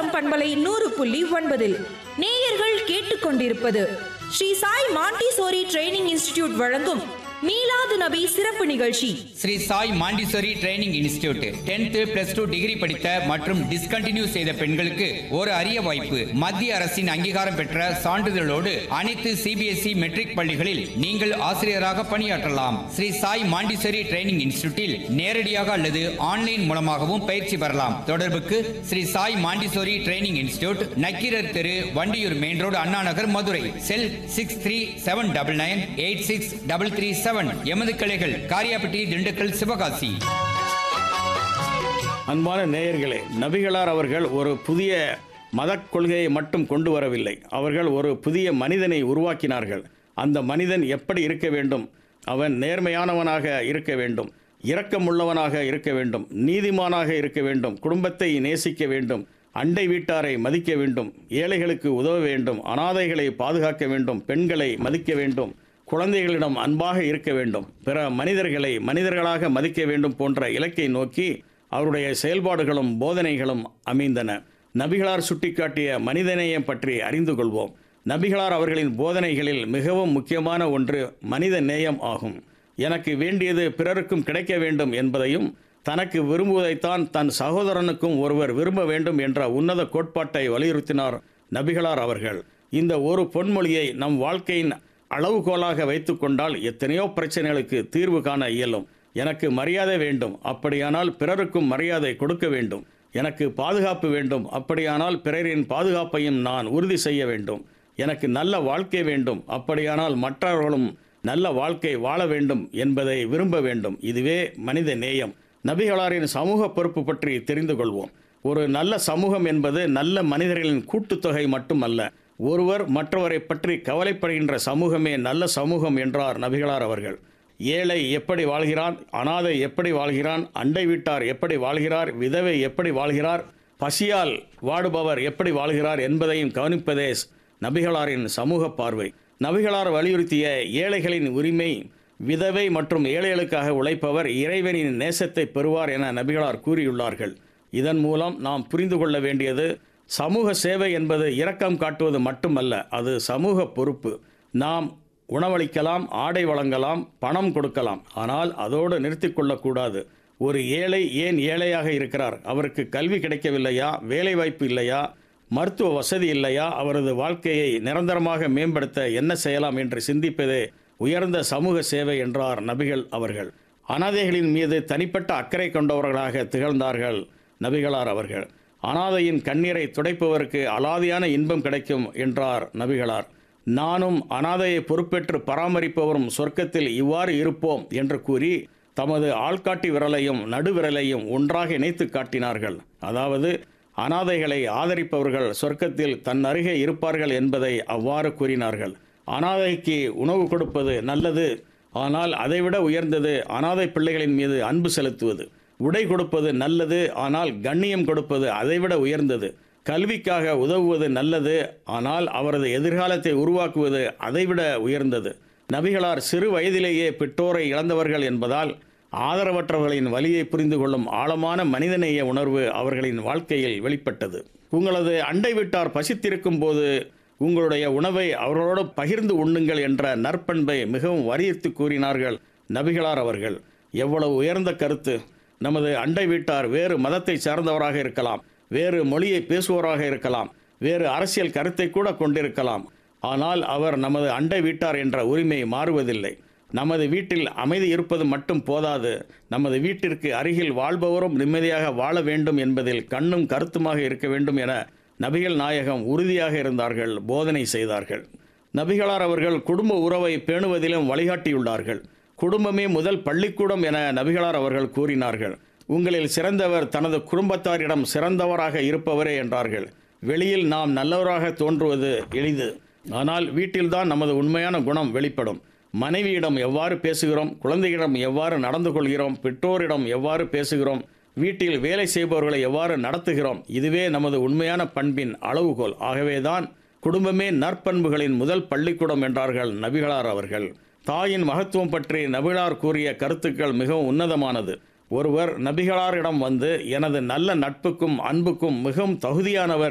ராமேஸ்வரம் பண்பலை நூறு புள்ளி ஒன்பதில் நேயர்கள் கேட்டுக்கொண்டிருப்பது Sri Sai Montessori training institute வழங்கும் மீலாது நபி சிறப்பு நிகழ்ச்சி Sri Sai Montessori training institute tenth plus two degree படித்த மற்றும் டிஸ்கண்டினியூ செய்த பெண்களுக்கு ஒரு அரிய வாய்ப்பு மத்திய அரசின் அங்கீகாரம் பெற்ற சான்றிதழோடு அனைத்து சிபிஎஸ்இ மெட்ரிக் பள்ளிகளில் நீங்கள் ஆசிரியராக பணியாற்றலாம் ஸ்ரீ சாய் மாண்டிசோரி ட்ரைனிங் இன்ஸ்டிடியூட்டில் நேரடியாக அல்லது ஆன்லைன் மூலமாகவும் பயிற்சி பெறலாம் தொடர்புக்கு Sri Sai Montessori training institute Nakkeerar தெரு Vandiyur main road Anna Nagar Madurai cell six three seven double nine eight six double three seven எமது கிளைகள் காரியாபட்டி திண்டுக்கல் சிவகாசி அன்பான நேயர்களே நபிகளார் அவர்கள் ஒரு புதிய மதக் கொள்கையை மட்டும் கொண்டு வரவில்லை அவர்கள் ஒரு புதிய மனிதனை உருவாக்கினார்கள் அந்த மனிதன் எப்படி இருக்க வேண்டும் அவன் நேர்மையானவனாக இருக்க வேண்டும் இரக்கமுள்ளவனாக இருக்க வேண்டும் நீதிமானாக இருக்க வேண்டும் குடும்பத்தை நேசிக்க வேண்டும் அண்டை வீட்டாரை மதிக்க வேண்டும் ஏழைகளுக்கு உதவ வேண்டும் அனாதைகளை பாதுகாக்க வேண்டும் பெண்களை மதிக்க வேண்டும் குழந்தைகளிடம் அன்பாக இருக்க வேண்டும் பிற மனிதர்களை மனிதர்களாக மதிக்க வேண்டும் போன்ற இலக்கை நோக்கி அவருடைய செயல்பாடுகளும் போதனைகளும் அமைந்தன நபிகளார் சுட்டிக்காட்டிய மனிதநேயம் பற்றி அறிந்து கொள்வோம் நபிகளார் அவர்களின் போதனைகளில் மிகவும் முக்கியமான ஒன்று மனித நேயம் ஆகும் எனக்கு வேண்டியது பிறருக்கும் கிடைக்க வேண்டும் என்பதையும் தனக்கு விரும்புவதைத்தான் தன் சகோதரனுக்கும் ஒருவர் விரும்ப வேண்டும் என்ற உன்னத கோட்பாட்டை வலியுறுத்தினார் நபிகளார் அவர்கள் இந்த ஒரு பொன்மொழியை நம் வாழ்க்கையின் அளவுகோலாக வைத்துக்கொண்டால் எத்தனையோ பிரச்சனைகளுக்கு தீர்வு காண இயலும் எனக்கு மரியாதை வேண்டும் அப்படியானால் பிறருக்கும் மரியாதை கொடுக்க வேண்டும் எனக்கு பாதுகாப்பு வேண்டும் அப்படியானால் பிறரின் பாதுகாப்பையும் நான் உறுதி செய்ய வேண்டும் எனக்கு நல்ல வாழ்க்கை வேண்டும் அப்படியானால் மற்றவர்களும் நல்ல வாழ்க்கை வாழ வேண்டும் என்பதை விரும்ப வேண்டும் இதுவே மனித நேயம் நபிகளாரின் சமூக பொறுப்பு பற்றி தெரிந்து கொள்வோம் ஒரு நல்ல சமூகம் என்பது நல்ல மனிதர்களின் கூட்டுத்தொகை மட்டுமல்ல ஒருவர் மற்றவரை பற்றி கவலைப்படுகின்ற சமூகமே நல்ல சமூகம் என்றார் நபிகளார் அவர்கள் ஏழை எப்படி வாழ்கிறான் அனாதை எப்படி வாழ்கிறான் அண்டை வீட்டார் எப்படி வாழ்கிறார் விதவை எப்படி வாழ்கிறார் பசியால் வாடுபவர் எப்படி வாழ்கிறார் என்பதையும் கவனிப்பதே நபிகளாரின் சமூக பார்வை நபிகளார் வலியுறுத்திய ஏழைகளின் உரிமை விதவை மற்றும் ஏழைகளுக்காக உழைப்பவர் இறைவனின் நேசத்தை பெறுவார் என நபிகளார் கூறியுள்ளார்கள் இதன் மூலம் நாம் புரிந்து கொள்ள வேண்டியது சமூக சேவை என்பது இரக்கம் காட்டுவது மட்டுமல்ல அது சமூக பொறுப்பு நாம் உணவளிக்கலாம் ஆடை வழங்கலாம் பணம் கொடுக்கலாம் ஆனால் அதோடு நிறுத்தி கொள்ளக்கூடாது ஒரு ஏழை ஏன் ஏழையாக இருக்கிறார் அவருக்கு கல்வி கிடைக்கவில்லையா வேலை வாய்ப்பு இல்லையா மருத்துவ வசதி இல்லையா அவரது வாழ்க்கையை நிரந்தரமாக மேம்படுத்த என்ன செய்யலாம் என்று சிந்திப்பதே உயர்ந்த சமூக சேவை என்றார் நபிகள் அவர்கள் அனாதைகளின் மீது தனிப்பட்ட அக்கறை கொண்டவர்களாக திகழ்ந்தார்கள் நபிகளார் அவர்கள் அனாதையின் கண்ணீரை துடைப்பவருக்கு அலாதியான இன்பம் கிடைக்கும் என்றார் நபிகளார் நானும் அனாதையை பொறுப்பேற்று பராமரிப்பவரும் சொர்க்கத்தில் இவ்வாறு இருப்போம் என்று கூறி தமது ஆள்காட்டி விரலையும் நடுவிரலையும் ஒன்றாக இணைத்து காட்டினார்கள் அதாவது அனாதைகளை ஆதரிப்பவர்கள் சொர்க்கத்தில் தன் அருகே இருப்பார்கள் என்பதை அவ்வாறு கூறினார்கள் அனாதைக்கு உணவு கொடுப்பது நல்லது ஆனால் அதைவிட உயர்ந்தது அனாதை பிள்ளைகளின் மீது அன்பு செலுத்துவது உடை கொடுப்பது நல்லது ஆனால் கண்ணியம் கொடுப்பது அதைவிட உயர்ந்தது கல்விக்காக உதவுவது நல்லது ஆனால் அவரது எதிர்காலத்தை உருவாக்குவது அதைவிட உயர்ந்தது நபிகளார் சிறு வயதிலேயே பெற்றோரை இழந்தவர்கள் என்பதால் ஆதரவற்றவர்களின் வலியை புரிந்து கொள்ளும் ஆழமான மனிதநேய உணர்வு அவர்களின் வாழ்க்கையில் வெளிப்பட்டது உங்களது அண்டை வீட்டார் பசித்திருக்கும் போது உங்களுடைய உணவை அவர்களோடு பகிர்ந்து உண்ணுங்கள் என்ற நற்பண்பை மிகவும் வலியுறுத்தி கூறினார்கள் நபிகளார் அவர்கள் எவ்வளவு உயர்ந்த கருத்து நமது அண்டை வீட்டார் வேறு மதத்தை சார்ந்தவராக இருக்கலாம் வேறு மொழியை பேசுவோராக இருக்கலாம் வேறு அரசியல் கருத்தை கூட கொண்டிருக்கலாம் ஆனால் அவர் நமது அண்டை வீட்டார் என்ற உரிமை மாறுவதில்லை நமது வீட்டில் அமைதி இருப்பது மட்டும் போதாது நமது வீட்டிற்கு அருகில் வாழ்பவரும் நிம்மதியாக வாழ வேண்டும் என்பதில் கண்ணும் கருத்துமாக இருக்க வேண்டும் என நபிகள் நாயகம் உறுதியாக இருந்தார்கள் போதனை செய்தார்கள் நபிகளார் அவர்கள் குடும்ப உறவை பேணுவதிலும் வழிகாட்டியுள்ளார்கள் குடும்பமே முதல் பள்ளிக்கூடம் என நபிகளார் அவர்கள் கூறினார்கள் உங்களில் சிறந்தவர் தனது குடும்பத்தாரிடம் சிறந்தவராக இருப்பவரே என்றார்கள் வெளியில் நாம் நல்லவராக தோன்றுவது எளிது ஆனால் வீட்டில்தான் நமது உண்மையான குணம் வெளிப்படும் மனைவியிடம் எவ்வாறு பேசுகிறோம் குழந்தைகளிடம் எவ்வாறு நடந்து கொள்கிறோம் பெற்றோரிடம் எவ்வாறு பேசுகிறோம் வீட்டில் வேலை செய்பவர்களை எவ்வாறு நடத்துகிறோம் இதுவே நமது உண்மையான பண்பின் அளவுகோல் ஆகவேதான் குடும்பமே நற்பண்புகளின் முதல் பள்ளிக்கூடம் என்றார்கள் நபிகளார் அவர்கள் தாயின் மகத்துவம் பற்றி நபிகளார் கூறிய கருத்துக்கள் மிகவும் உன்னதமானது ஒருவர் நபிகளாரிடம் வந்து எனது நல்ல நட்புக்கும் அன்புக்கும் மிகவும் தகுதியானவர்